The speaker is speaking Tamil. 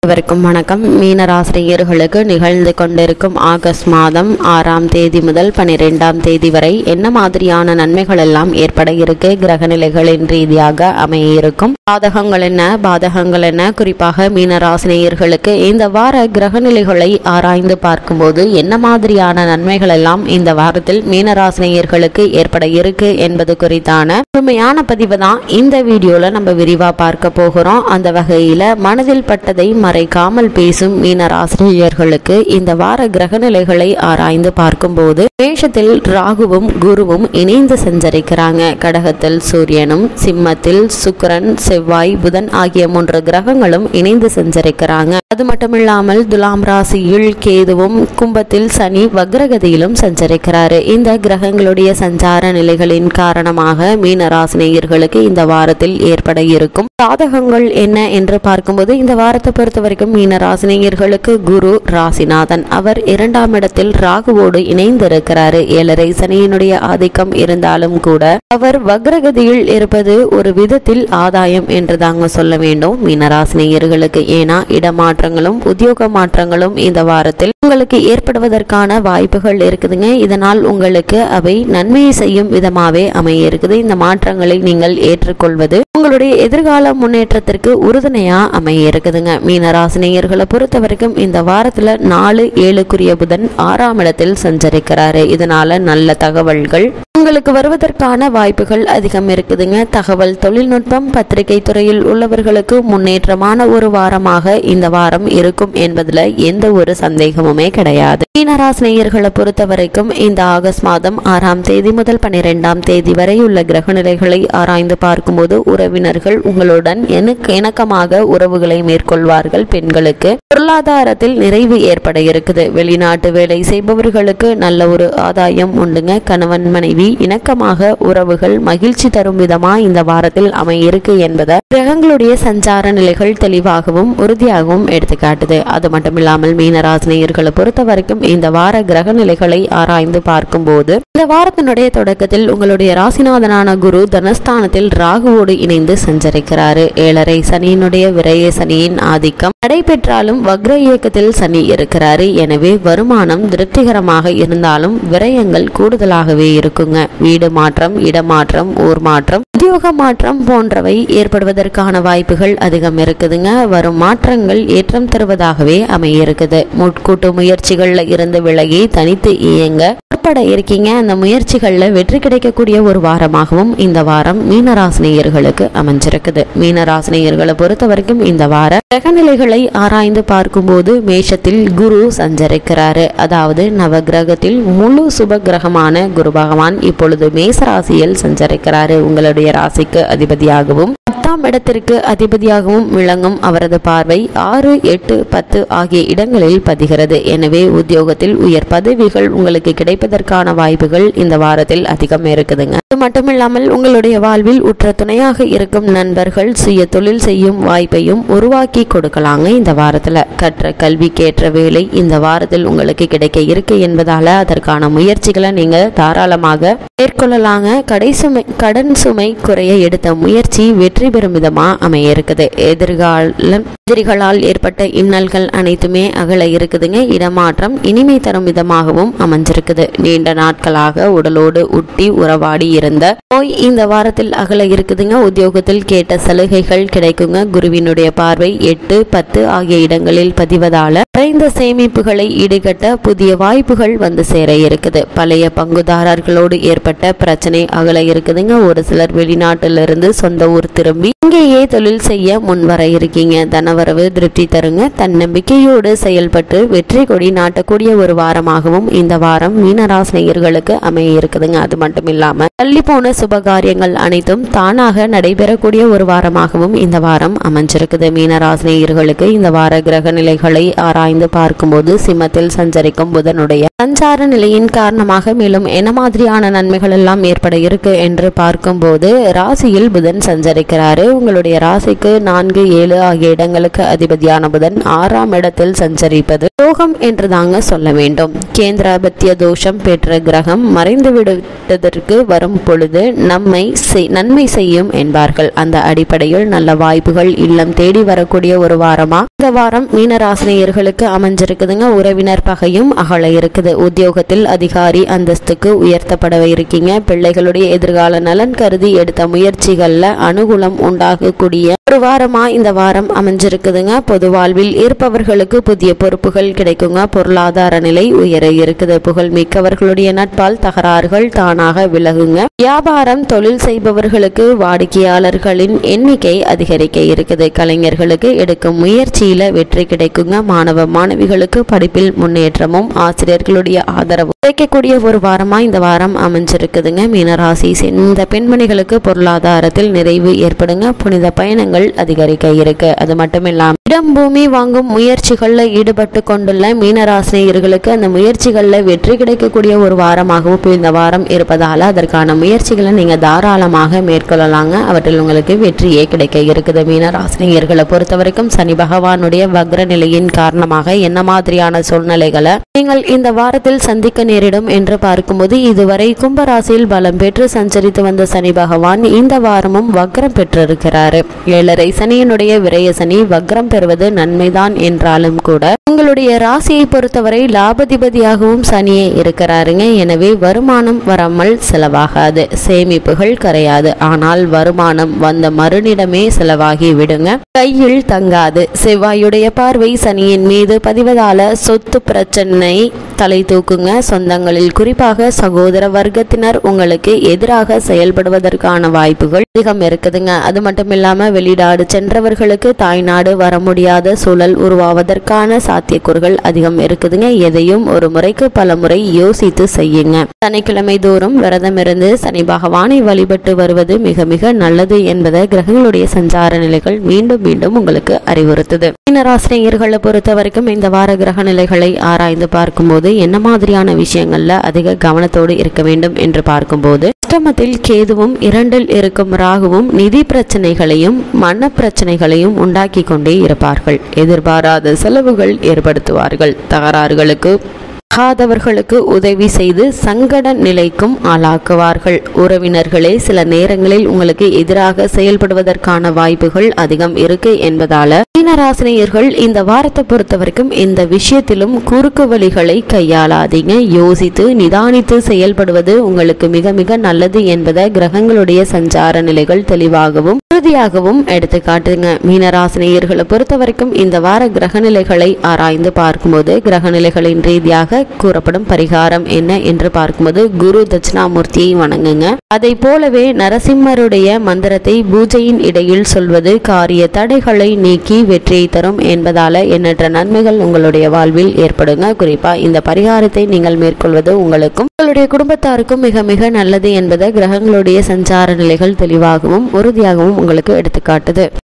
அனைவருக்கும் வணக்கம் மீனராசிரியர்களுக்கு நிகழ்ந்து கொண்டிருக்கும் ஆகஸ்ட் மாதம் ஆறாம் தேதி முதல் பனிரெண்டாம் தேதி வரை என்ன மாதிரியான நன்மைகள் எல்லாம் ஏற்பட இருக்கு கிரக நிலைகளின் ரீதியாக அமைய இருக்கும் பாதகங்கள் என்ன பாதகங்கள் என்ன குறிப்பாக மீனராசினியர்களுக்கு இந்த வார கிரக நிலைகளை ஆராய்ந்து பார்க்கும்போது என்ன மாதிரியான நன்மைகள் எல்லாம் இந்த வாரத்தில் மீனராசினியர்களுக்கு ஏற்பட இருக்கு என்பது குறித்தான முழுமையான பதிவு தான் இந்த வீடியோல நம்ம விரிவா பார்க்க போகிறோம் அந்த வகையில மனதில் பட்டதை மறைக்காமல் பேசும் மீனராசிரியர்களுக்கு இந்த வார கிரக நிலைகளை ஆராய்ந்து பார்க்கும்போது மேஷத்தில் ராகுவும் குருவும் இணைந்து சஞ்சரிக்கிறாங்க கடகத்தில் சூரியனும் சிம்மத்தில் சுக்கிரன் செவ்வாய் புதன் ஆகிய மூன்று கிரகங்களும் இணைந்து சஞ்சரிக்கிறாங்க அது மட்டுமில்லாமல் துலாம் ராசியில் கேதுவும் கும்பத்தில் சனி வக்ரகதியிலும் சஞ்சரிக்கிறாரு இந்த கிரகங்களுடைய சஞ்சார நிலைகளின் காரணமாக மீனராசினியர்களுக்கு இந்த வாரத்தில் ஏற்பட இருக்கும் சாதகங்கள் என்ன என்று பார்க்கும்போது இந்த வாரத்தை பொறுத்த வரைக்கும் மீனராசினியர்களுக்கு குரு ராசிநாதன் அவர் இரண்டாம் இடத்தில் ராகுவோடு இணைந்திருக்கிறாரு ஏழரை சனியினுடைய ஆதிக்கம் இருந்தாலும் கூட அவர் வக்ரகதியில் இருப்பது ஒரு விதத்தில் ஆதாயம் என்று தாங்க சொல்ல வேண்டும் மீனராசினியர்களுக்கு ஏன்னா இடமாற்றங்களும் உத்தியோக மாற்றங்களும் இந்த வாரத்தில் உங்களுக்கு ஏற்படுவதற்கான வாய்ப்புகள் இருக்குதுங்க இதனால் உங்களுக்கு அவை நன்மையை செய்யும் விதமாவே அமைய இருக்குது இந்த மாற்றங்களை நீங்கள் ஏற்றுக்கொள்வது உங்களுடைய எதிர்கால முன்னேற்றத்திற்கு உறுதுணையா அமைய இருக்குதுங்க மீனராசினியர்களை பொறுத்த வரைக்கும் இந்த வாரத்துல நாலு ஏழுக்குரிய புதன் ஆறாம் இடத்தில் சஞ்சரிக்கிறாரு இதனால நல்ல தகவல்கள் உங்களுக்கு வருவதற்கான வாய்ப்புகள் அதிகம் இருக்குதுங்க தகவல் தொழில்நுட்பம் பத்திரிகை துறையில் உள்ளவர்களுக்கு முன்னேற்றமான ஒரு வாரமாக இந்த வாரம் இருக்கும் என்பதுல எந்த ஒரு சந்தேகமுமே கிடையாது மீனராசினியர்களை பொறுத்த வரைக்கும் இந்த ஆகஸ்ட் மாதம் ஆறாம் தேதி முதல் பன்னிரெண்டாம் தேதி வரை உள்ள கிரக நிலைகளை ஆராய்ந்து பார்க்கும்போது உறவினர்கள் உங்களுடன் எனக்கு இணக்கமாக உறவுகளை மேற்கொள்வார்கள் பெண்களுக்கு பொருளாதாரத்தில் நிறைவு ஏற்பட இருக்குது வெளிநாட்டு வேலை செய்பவர்களுக்கு நல்ல ஒரு ஆதாயம் உண்டுங்க கணவன் மனைவி இணக்கமாக உறவுகள் மகிழ்ச்சி தரும் விதமா இந்த வாரத்தில் அமையிருக்கு என்பதை கிரகங்களுடைய சஞ்சார நிலைகள் தெளிவாகவும் உறுதியாகவும் எடுத்துக்காட்டுது அது மட்டும் இல்லாமல் மீனராசினியர்களை பொறுத்த வரைக்கும் இந்த வார கிரக நிலைகளை ஆராய்ந்து பார்க்கும்போது இந்த வாரத்தினுடைய தொடக்கத்தில் உங்களுடைய ராசிநாதனான குரு தனஸ்தானத்தில் ராகுவோடு இணைந்து சஞ்சரிக்கிறாரு ஏழரை சனியினுடைய விரய சனியின் ஆதிக்கம் நடைபெற்றாலும் வக்ர இயக்கத்தில் சனி இருக்கிறாரு எனவே வருமானம் திருப்திகரமாக இருந்தாலும் விரயங்கள் கூடுதலாகவே இருக்குங்க வீடு மாற்றம் இடமாற்றம் ஊர் மாற்றம் உத்தியோக மாற்றம் போன்றவை ஏற்படுவதற்கான வாய்ப்புகள் அதிகம் இருக்குதுங்க வரும் மாற்றங்கள் ஏற்றம் தருவதாகவே அமைய இருக்குது முட்கூட்டு முயற்சிகள்ல இருந்து விலகி தனித்து இயங்க முற்பட இருக்கீங்க அந்த முயற்சிகள்ல வெற்றி கிடைக்கக்கூடிய ஒரு வாரமாகவும் இந்த வாரம் மீனராசினியர்களுக்கு அமைஞ்சிருக்குது மீனராசினியர்களை பொறுத்த வரைக்கும் இந்த வார கிரகநிலைகளை ஆராய்ந்து பார்க்கும்போது மேஷத்தில் குரு சஞ்சரிக்கிறாரு அதாவது நவகிரகத்தில் முழு சுப கிரகமான குரு பகவான் இப்பொழுது மேச ராசியில் சஞ்சரிக்கிறாரு உங்களுடைய ராசிக்கு அதிபதியாகவும் பத்தாம் இடத்திற்கு அதிபதியாகவும் விளங்கும் அவரது பார்வை ஆறு எட்டு பத்து ஆகிய இடங்களில் பதிகிறது எனவே உத்தியோகத்தில் உயர் பதவிகள் உங்களுக்கு கிடைப்பதற்கான வாய்ப்புகள் இந்த வாரத்தில் அதிகம் இருக்குதுங்க அது மட்டுமில்லாமல் உங்களுடைய வாழ்வில் உற்ற துணையாக இருக்கும் நண்பர்கள் சுய தொழில் செய்யும் வாய்ப்பையும் உருவாக்கி கொடுக்கலாங்க இந்த வாரத்துல கற்ற கல்விக்கேற்ற வேலை இந்த வாரத்தில் உங்களுக்கு கிடைக்க இருக்கு என்பதால அதற்கான முயற்சிகளை நீங்க தாராளமாக மேற்கொள்ளலாங்க கடை சுமை கடன் சுமை குறைய எடுத்த முயற்சி வெற்றி பெறும் விதமா அமைய இருக்குது எதிர்காலம் எதிரிகளால் ஏற்பட்ட இன்னல்கள் அனைத்துமே அகல இருக்குதுங்க இடமாற்றம் இனிமை தரும் விதமாகவும் அமைஞ்சிருக்குது நீண்ட நாட்களாக உடலோடு ஒட்டி உறவாடி இருந்த நோய் இந்த வாரத்தில் அகல இருக்குதுங்க உத்தியோகத்தில் கேட்ட சலுகைகள் கிடைக்குங்க குருவினுடைய பார்வை எட்டு பத்து ஆகிய இடங்களில் பதிவதால குறைந்த சேமிப்புகளை ஈடுகட்ட புதிய வாய்ப்புகள் வந்து சேர இருக்குது பழைய பங்குதாரர்களோடு ஏற்பட்ட பிரச்சனை அகல இருக்குதுங்க ஒரு சிலர் வெளிநாட்டிலிருந்து சொந்த ஊர் திரும்பி இங்கேயே தொழில் செய்ய முன்வர இருக்கீங்க தனவரவு திருப்தி தருங்க தன்னம்பிக்கையோடு செயல்பட்டு வெற்றி கொடி நாட்டக்கூடிய ஒரு வாரமாகவும் இந்த வாரம் மீனராசினியர்களுக்கு அமைய இருக்குதுங்க அது மட்டும் இல்லாம தள்ளி போன சுபகாரியங்கள் அனைத்தும் தானாக நடைபெறக்கூடிய ஒரு வாரமாகவும் இந்த வாரம் அமைஞ்சிருக்குது மீனராசினியர்களுக்கு இந்த வார கிரக நிலைகளை ஆராய்ந்து பார்க்கும்போது சிம்மத்தில் சஞ்சரிக்கும் புதனுடைய சஞ்சார நிலையின் காரணமாக மேலும் என்ன மாதிரியான நன்மைகள் எல்லாம் ஏற்பட இருக்கு என்று பார்க்கும்போது ராசியில் புதன் சஞ்சரிக்கிறாரு உங்களுடைய ராசிக்கு நான்கு ஏழு ஆகிய இடங்களுக்கு அதிபதியான புதன் ஆறாம் இடத்தில் சஞ்சரிப்பது யோகம் என்று தாங்க சொல்ல வேண்டும் கேந்திராபத்திய தோஷம் பெற்ற கிரகம் மறைந்து விடுவதற்கு வரும் பொழுது நம்மை செய்- நன்மை செய்யும் என்பார்கள் அந்த அடிப்படையில் நல்ல வாய்ப்புகள் இல்லம் தேடி வரக்கூடிய ஒரு வாரமா இந்த வாரம் மீனராசினியர்களுக்கு அமைஞ்சிருக்குதுங்க உறவினர் பகையும் அகல இருக்குது உத்தியோகத்தில் அதிகாரி அந்தஸ்துக்கு உயர்த்தப்பட இருக்கீங்க பிள்ளைகளுடைய எதிர்கால நலன் கருதி எடுத்த முயற்சிகள்ல அனுகூலம் உண்டாகக்கூடிய ஒரு வாரமா இந்த வாரம் அமைஞ்சிருக்குதுங்க பொது வாழ்வில் இருப்பவர்களுக்கு புதிய பொறுப்புகள் கிடைக்குங்க பொருளாதார நிலை உயர இருக்குது புகழ் மிக்கவர்களுடைய நட்பால் தகராறுகள் தானாக விலகுங்க வியாபாரம் தொழில் செய்பவர்களுக்கு வாடிக்கையாளர்களின் எண்ணிக்கை அதிகரிக்க இருக்குது கலைஞர்களுக்கு எடுக்கும் முயற்சியில வெற்றி கிடைக்குங்க மாணவ மாணவிகளுக்கு படிப்பில் முன்னேற்றமும் ஆசிரியர்களுடைய ஆதரவும் கிடைக்கக்கூடிய ஒரு வாரமா இந்த வாரம் அமைஞ்சிருக்குதுங்க மீனராசி சேர்ந்த பெண்மணிகளுக்கு பொருளாதாரத்தில் நிறைவு ஏற்படுங்க புனித பயணங்கள் அதிகரிக்க இருக்கு அது மட்டும் இல்லாம இடம் பூமி வாங்கும் முயற்சிகள்ல ஈடுபட்டு கொண்டுள்ள மீனராசினியர்களுக்கு அந்த முயற்சிகள்ல வெற்றி கிடைக்கக்கூடிய ஒரு வாரமாகவும் இப்ப இந்த வாரம் இருப்பதால அதற்கான முயற்சிகளை நீங்க தாராளமாக மேற்கொள்ளலாங்க அவற்றில் உங்களுக்கு வெற்றியே கிடைக்க இருக்குது மீனராசினியர்களை பொறுத்த வரைக்கும் சனி பகவானுடைய வக்ர நிலையின் காரணமாக என்ன மாதிரியான சூழ்நிலைகளை நீங்கள் இந்த வாரத்தில் சந்திக்க நேரிடும் என்று பார்க்கும்போது இதுவரை கும்பராசியில் பலம் பெற்று சஞ்சரித்து வந்த சனி பகவான் இந்த வாரமும் வக்ரம் பெற்றிருக்கிறாரு ஏழரை சனியினுடைய விரய சனி வக்ரம் பெறுவது நன்மைதான் என்றாலும் கூட உங்களுடைய ராசியை பொறுத்தவரை லாபதிபதியாகவும் சனியே இருக்கிறாருங்க எனவே வருமானம் வராமல் செலவாகாது சேமிப்புகள் கரையாது ஆனால் வருமானம் வந்த மறுநிடமே செலவாகி விடுங்க கையில் தங்காது செவ்வாயுடைய பார்வை சனியின் மீது பதிவதால சொத்து பிரச்சனை தலை தூக்குங்க சொந்தங்களில் குறிப்பாக சகோதர வர்க்கத்தினர் உங்களுக்கு எதிராக செயல்படுவதற்கான வாய்ப்புகள் அதிகம் இருக்குதுங்க அது மட்டும் இல்லாம வெளிநாடு சென்றவர்களுக்கு தாய்நாடு வர முடியாத சூழல் உருவாவதற்கான சாத்தியக்கூறுகள் அதிகம் இருக்குதுங்க எதையும் ஒரு முறைக்கு பல முறை யோசித்து செய்யுங்க சனிக்கிழமை தோறும் விரதம் இருந்து சனி பகவானை வழிபட்டு வருவது மிக மிக நல்லது என்பதை கிரகங்களுடைய சஞ்சார நிலைகள் மீண்டும் மீண்டும் உங்களுக்கு அறிவுறுத்துது மீனராசினியர்களை பொறுத்த வரைக்கும் இந்த வார கிரக நிலைகளை ஆராய்ந்து பார்க்கும்போது என்ன மாதிரியான விஷயங்கள்ல அதிக கவனத்தோடு இருக்க வேண்டும் என்று பார்க்கும்போது அஷ்டமத்தில் கேதுவும் இரண்டில் இருக்கும் ராகுவும் நிதி பிரச்சனைகளையும் மன பிரச்சனைகளையும் உண்டாக்கி கொண்டே இருப்பார்கள் எதிர்பாராத செலவுகள் ஏற்படுத்துவார்கள் தகராறுகளுக்கு ஆகாதவர்களுக்கு உதவி செய்து சங்கட நிலைக்கும் ஆளாக்குவார்கள் உறவினர்களே சில நேரங்களில் உங்களுக்கு எதிராக செயல்படுவதற்கான வாய்ப்புகள் அதிகம் இருக்கு என்பதால மீனராசினியர்கள் இந்த வாரத்தை பொறுத்த வரைக்கும் இந்த விஷயத்திலும் குறுக்கு வழிகளை கையாளாதீங்க யோசித்து நிதானித்து செயல்படுவது உங்களுக்கு மிக மிக நல்லது என்பதை கிரகங்களுடைய சஞ்சார நிலைகள் தெளிவாகவும் உறுதியாகவும் எடுத்து காட்டுங்க மீனராசினியர்களை பொறுத்த வரைக்கும் இந்த வார கிரகநிலைகளை ஆராய்ந்து பார்க்கும்போது கிரகநிலைகளின் ரீதியாக கூறப்படும் பரிகாரம் என்ன என்று பார்க்கும்போது குரு தட்சிணாமூர்த்தியை வணங்குங்க அதை போலவே நரசிம்மருடைய மந்திரத்தை பூஜையின் இடையில் சொல்வது காரிய தடைகளை நீக்கி வெற்றியை தரும் என்பதால எண்ணற்ற நன்மைகள் உங்களுடைய வாழ்வில் ஏற்படுங்க குறிப்பா இந்த பரிகாரத்தை நீங்கள் மேற்கொள்வது உங்களுக்கும் உங்களுடைய குடும்பத்தாருக்கும் மிக மிக நல்லது என்பதை கிரகங்களுடைய சஞ்சார நிலைகள் தெளிவாகவும் உறுதியாகவும் உங்களுக்கு எடுத்துக்காட்டுது